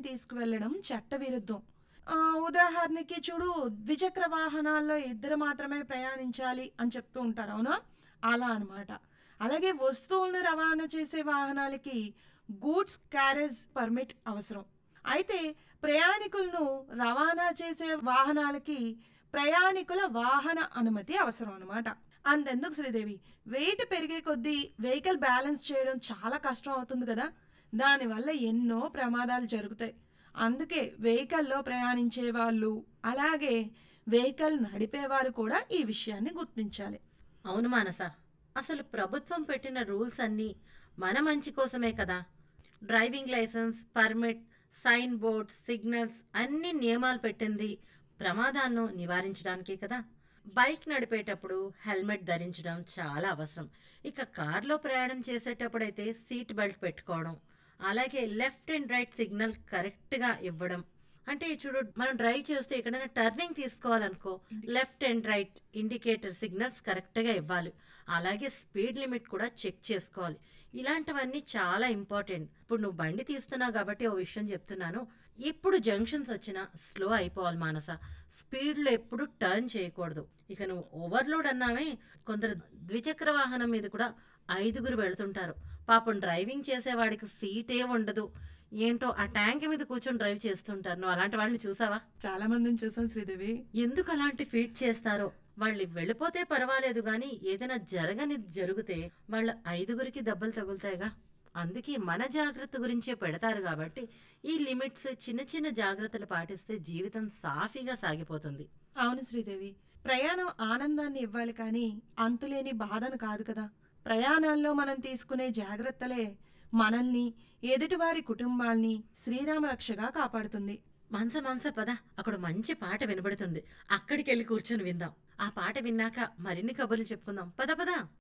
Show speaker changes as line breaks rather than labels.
తీసుకువెళ్ళడం చట్టవిరుద్ధం ఆ, ఉదాహరణకి చూడు ద్విచక్ర వాహనాల్లో ఇద్దరు మాత్రమే ప్రయాణించాలి అని చెప్తూ ఉంటారు అవునా అలా అన్నమాట అలాగే వస్తువులను రవాణా చేసే వాహనాలకి గూడ్స్ క్యారేజ్ పర్మిట్ అవసరం అయితే ప్రయాణికులను రవాణా చేసే వాహనాలకి ప్రయాణికుల వాహన అనుమతి అవసరం అన్నమాట అంతెందుకు శ్రీదేవి వెయిట్ పెరిగే కొద్దీ వెహికల్ బ్యాలెన్స్ చేయడం చాలా కష్టం అవుతుంది కదా దానివల్ల ఎన్నో ప్రమాదాలు జరుగుతాయి అందుకే వెహికల్లో ప్రయాణించే వాళ్ళు అలాగే వెహికల్ నడిపేవారు కూడా ఈ విషయాన్ని గుర్తించాలి
అవును మానస అసలు ప్రభుత్వం పెట్టిన రూల్స్ అన్నీ మన మంచి కోసమే కదా driving licence permit sign boards signals అన్ని నియమాలు పెట్టింది ప్రమాదాలను నివారించడానికే కదా బైక్ నడిపేటప్పుడు హెల్మెట్ ధరించడం చాలా అవసరం ఇక కార్లో ప్రయాణం చేసేటప్పుడైతే సీట్ బెల్ట్ పెట్టుకోవడం అలాగే లెఫ్ట్ అండ్ రైట్ సిగ్నల్ కరెక్ట్గా ఇవ్వడం అంటే చూడు మనం డ్రైవ్ చేస్తే ఎక్కడైనా టర్నింగ్ తీసుకోవాలనుకో left and right indicator signals కరెక్ట్గా ఇవ్వాలి అలాగే స్పీడ్ లిమిట్ కూడా చెక్ చేసుకోవాలి ఇలాంటివన్నీ చాలా ఇంపార్టెంట్ ఇప్పుడు నువ్వు బండి తీస్తున్నావు కాబట్టి ఓ విషయం చెప్తున్నాను ఎప్పుడు జంక్షన్స్ వచ్చినా స్లో అయిపోవాలి మానస స్పీడ్లో ఎప్పుడు టర్న్ చేయకూడదు ఇక నువ్వు ఓవర్లోడ్ అన్నావే కొందరు ద్విచక్ర వాహనం మీద కూడా ఐదుగురు వెళ్తుంటారు పాపం డ్రైవింగ్ చేసేవాడికి సీటే ఉండదు ఏంటో ఆ ట్యాంక్ మీద కూర్చొని డ్రైవ్ చేస్తుంటారు నువ్వు అలాంటి వాళ్ళని చూసావా
చాలా మందిని చూసాను శ్రీదేవి
ఎందుకు అలాంటి ఫీట్ చేస్తారో వాళ్ళు వెళ్ళిపోతే పర్వాలేదు కానీ ఏదైనా జరగని జరిగితే వాళ్ళ ఐదుగురికి దెబ్బలు తగులుతాయిగా అందుకే మన జాగ్రత్త గురించే పెడతారు కాబట్టి ఈ లిమిట్స్ చిన్న చిన్న జాగ్రత్తలు పాటిస్తే జీవితం సాఫీగా సాగిపోతుంది
అవును శ్రీదేవి ప్రయాణం ఆనందాన్ని ఇవ్వాలి కానీ అంతులేని బాధను కాదు కదా ప్రయాణాల్లో మనం తీసుకునే జాగ్రత్తలే మనల్ని ఎదుటివారి కుటుంబాల్ని శ్రీరామ రక్షగా కాపాడుతుంది
మనస మనస పద అక్కడ మంచి పాట వినబడుతుంది అక్కడికి వెళ్ళి కూర్చొని విందాం ఆ పాట విన్నాక మరిన్ని కబుర్లు చెప్పుకుందాం పద పద